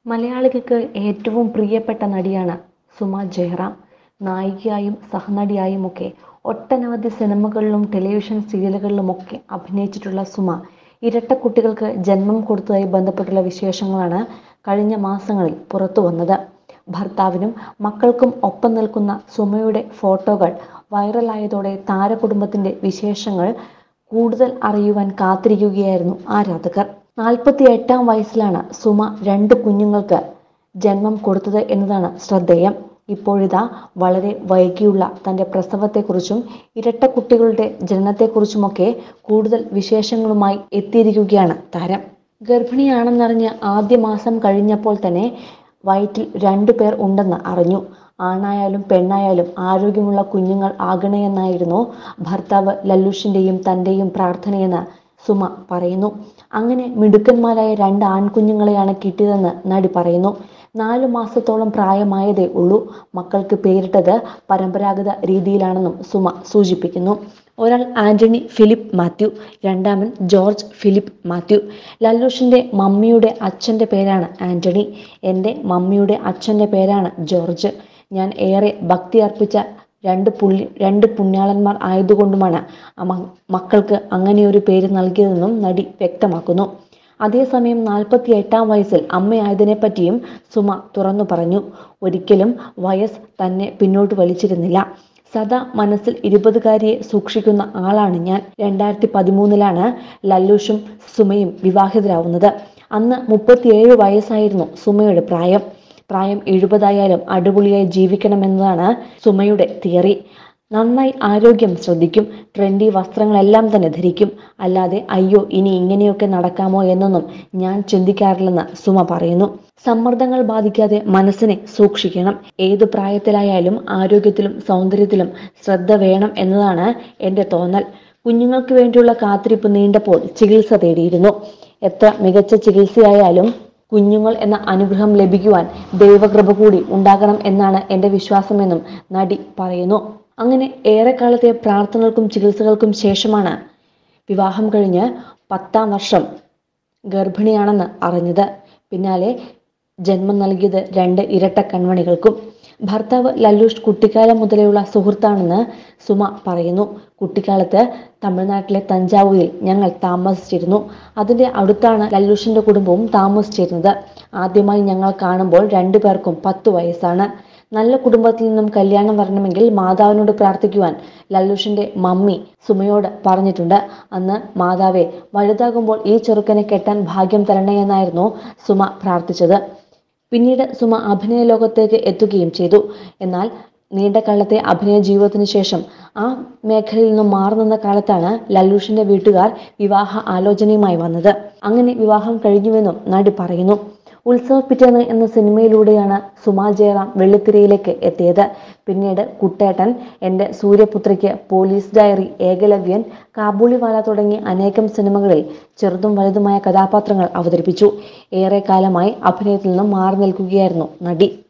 മലയാളികൾക്ക് ഏറ്റവും പ്രിയപ്പെട്ട നടിയാണ് സുമ ജയറാം നായികയായും സഹനടിയായുമൊക്കെ ഒട്ടനവധി സിനിമകളിലും ടെലിവിഷൻ സീരിയലുകളിലുമൊക്കെ അഭിനയിച്ചിട്ടുള്ള സുമ ഇരട്ടക്കുട്ടികൾക്ക് ജന്മം കൊടുത്തതായി ബന്ധപ്പെട്ടുള്ള വിശേഷങ്ങളാണ് കഴിഞ്ഞ മാസങ്ങളിൽ പുറത്തു വന്നത് ഭർത്താവിനും മക്കൾക്കും ഒപ്പം നിൽക്കുന്ന സുമയുടെ ഫോട്ടോകൾ വൈറലായതോടെ താരകുടുംബത്തിന്റെ വിശേഷങ്ങൾ കൂടുതൽ അറിയുവാൻ കാത്തിരിക്കുകയായിരുന്നു ആരാധകർ നാൽപ്പത്തി എട്ടാം വയസ്സിലാണ് സുമ രണ്ട് കുഞ്ഞുങ്ങൾക്ക് ജന്മം കൊടുത്തത് എന്നതാണ് ശ്രദ്ധേയം ഇപ്പോഴിതാ വളരെ വൈകിയുള്ള തൻ്റെ പ്രസവത്തെക്കുറിച്ചും ഇരട്ടക്കുട്ടികളുടെ ജനനത്തെക്കുറിച്ചുമൊക്കെ കൂടുതൽ വിശേഷങ്ങളുമായി എത്തിയിരിക്കുകയാണ് താരം ഗർഭിണിയാണെന്നറിഞ്ഞ് ആദ്യ മാസം കഴിഞ്ഞപ്പോൾ തന്നെ വയറ്റിൽ രണ്ടു പേർ ഉണ്ടെന്ന് അറിഞ്ഞു ആണായാലും പെണ്ണായാലും ആരോഗ്യമുള്ള കുഞ്ഞുങ്ങൾ ആകണമെന്നായിരുന്നു ഭർത്താവ് ലല്ലുഷിൻ്റെയും തൻ്റെയും പ്രാർത്ഥനയെന്ന് സുമ പറയുന്നു അങ്ങനെ മിടുക്കന്മാരായ രണ്ട് ആൺകുഞ്ഞുങ്ങളെയാണ് കിട്ടിയതെന്ന് നടി പറയുന്നു നാലു മാസത്തോളം പ്രായമായതേ ഉള്ളൂ മക്കൾക്ക് പേരിട്ടത് പരമ്പരാഗത രീതിയിലാണെന്നും സുമ സൂചിപ്പിക്കുന്നു ഒരാൾ ആന്റണി ഫിലിപ്പ് മാത്യു രണ്ടാമൻ ജോർജ് ഫിലിപ്പ് മാത്യു ലല്ലൂഷിൻ്റെ മമ്മിയുടെ അച്ഛൻ്റെ പേരാണ് ആന്റണി എൻ്റെ മമ്മിയുടെ അച്ഛൻ്റെ പേരാണ് ജോർജ് ഞാൻ ഏറെ ഭക്തി അർപ്പിച്ച രണ്ട് പുള്ളി രണ്ട് പുണ്യാളന്മാർ ആയതുകൊണ്ടുമാണ് മക്കൾക്ക് അങ്ങനെയൊരു പേര് നൽകിയതെന്നും നടി വ്യക്തമാക്കുന്നു അതേസമയം നാൽപ്പത്തി എട്ടാം വയസ്സിൽ അമ്മയായതിനെപ്പറ്റിയും സുമ തുറന്നു പറഞ്ഞു ഒരിക്കലും വയസ്സ് തന്നെ പിന്നോട്ട് വലിച്ചിരുന്നില്ല സദാ മനസ്സിൽ ഇരുപതുകാരിയെ സൂക്ഷിക്കുന്ന ആളാണ് ഞാൻ രണ്ടായിരത്തി പതിമൂന്നിലാണ് ലല്ലൂഷും സുമയും വിവാഹിതരാവുന്നത് അന്ന് മുപ്പത്തിയേഴ് വയസ്സായിരുന്നു സുമയുടെ പ്രായം പ്രായം എഴുപതായാലും അടിപൊളിയായി ജീവിക്കണമെന്നതാണ് സുമയുടെ തിയറി നന്നായി ആരോഗ്യം ശ്രദ്ധിക്കും ട്രെൻഡി വസ്ത്രങ്ങളെല്ലാം തന്നെ ധരിക്കും അല്ലാതെ അയ്യോ ഇനി ഇങ്ങനെയൊക്കെ നടക്കാമോ എന്നൊന്നും ഞാൻ ചിന്തിക്കാറില്ലെന്ന് സുമ പറയുന്നു സമ്മർദ്ദങ്ങൾ ബാധിക്കാതെ മനസ്സിനെ സൂക്ഷിക്കണം ഏതു പ്രായത്തിലായാലും ആരോഗ്യത്തിലും സൗന്ദര്യത്തിലും ശ്രദ്ധ വേണം എന്നതാണ് എൻ്റെ തോന്നൽ കുഞ്ഞുങ്ങൾക്ക് വേണ്ടിയുള്ള കാത്തിരിപ്പ് നീണ്ടപ്പോൾ ചികിത്സ തേടിയിരുന്നു എത്ര മികച്ച ചികിത്സയായാലും കുഞ്ഞുങ്ങൾ എന്ന അനുഗ്രഹം ലഭിക്കുവാൻ ദൈവകൃപ കൂടി ഉണ്ടാകണം എന്നാണ് എൻ്റെ വിശ്വാസമെന്നും നടി പറയുന്നു അങ്ങനെ ഏറെക്കാലത്തെ പ്രാർത്ഥനകൾക്കും ചികിത്സകൾക്കും ശേഷമാണ് വിവാഹം കഴിഞ്ഞ് പത്താം വർഷം ഗർഭിണിയാണെന്ന് അറിഞ്ഞത് പിന്നാലെ ജന്മം നൽകിയത് രണ്ട് ഇരട്ട കൺമണികൾക്കും ഭർത്താവ് ലല്ലൂഷ് കുട്ടിക്കാലം മുതലെയുള്ള സുഹൃത്താണെന്ന് സുമ പറയുന്നു കുട്ടിക്കാലത്ത് തമിഴ്നാട്ടിലെ തഞ്ചാവൂരിൽ ഞങ്ങൾ താമസിച്ചിരുന്നു അതിൻ്റെ അടുത്താണ് ലല്ലൂഷിൻ്റെ കുടുംബവും താമസിച്ചിരുന്നത് ആദ്യമായി ഞങ്ങൾ കാണുമ്പോൾ രണ്ടു പേർക്കും പത്തു വയസ്സാണ് നല്ല കുടുംബത്തിൽ നിന്നും കല്യാണം വരണമെങ്കിൽ മാതാവിനോട് പ്രാർത്ഥിക്കുവാൻ ലല്ലൂഷിന്റെ മമ്മി സുമയോട് പറഞ്ഞിട്ടുണ്ട് അന്ന് മാതാവെ വലുതാകുമ്പോൾ ഈ ചെറുക്കനെ കെട്ടാൻ ഭാഗ്യം തരണേ എന്നായിരുന്നു സുമ പ്രാർത്ഥിച്ചത് പിന്നീട് സുമ അഭിനയ ലോകത്തേക്ക് എത്തുകയും ചെയ്തു എന്നാൽ നീണ്ട കാലത്തെ അഭിനയ ജീവിതത്തിന് ശേഷം ആ മേഖലയിൽ നിന്നും മാറി നിന്ന കാലത്താണ് ലല്ലൂഷിന്റെ വീട്ടുകാർ വിവാഹ ആലോചനയുമായി വന്നത് അങ്ങനെ വിവാഹം കഴിഞ്ഞുവെന്നും നടി പറയുന്നു ഉത്സവ പിറ്റേന്ന് എന്ന സിനിമയിലൂടെയാണ് സുമാ ജയറാം വെള്ളിത്തിരയിലേക്ക് എത്തിയത് പിന്നീട് കുട്ടേട്ടൻ എൻ്റെ സൂര്യപുത്രിക്ക് പോലീസ് ഡയറി ഏകലവ്യൻ കാബൂളിവാല തുടങ്ങി അനേകം സിനിമകളിൽ ചെറുതും വലുതുമായ കഥാപാത്രങ്ങൾ അവതരിപ്പിച്ചു ഏറെ കാലമായി അഭിനയത്തിൽ നിന്നും മാറി നിൽക്കുകയായിരുന്നു നടി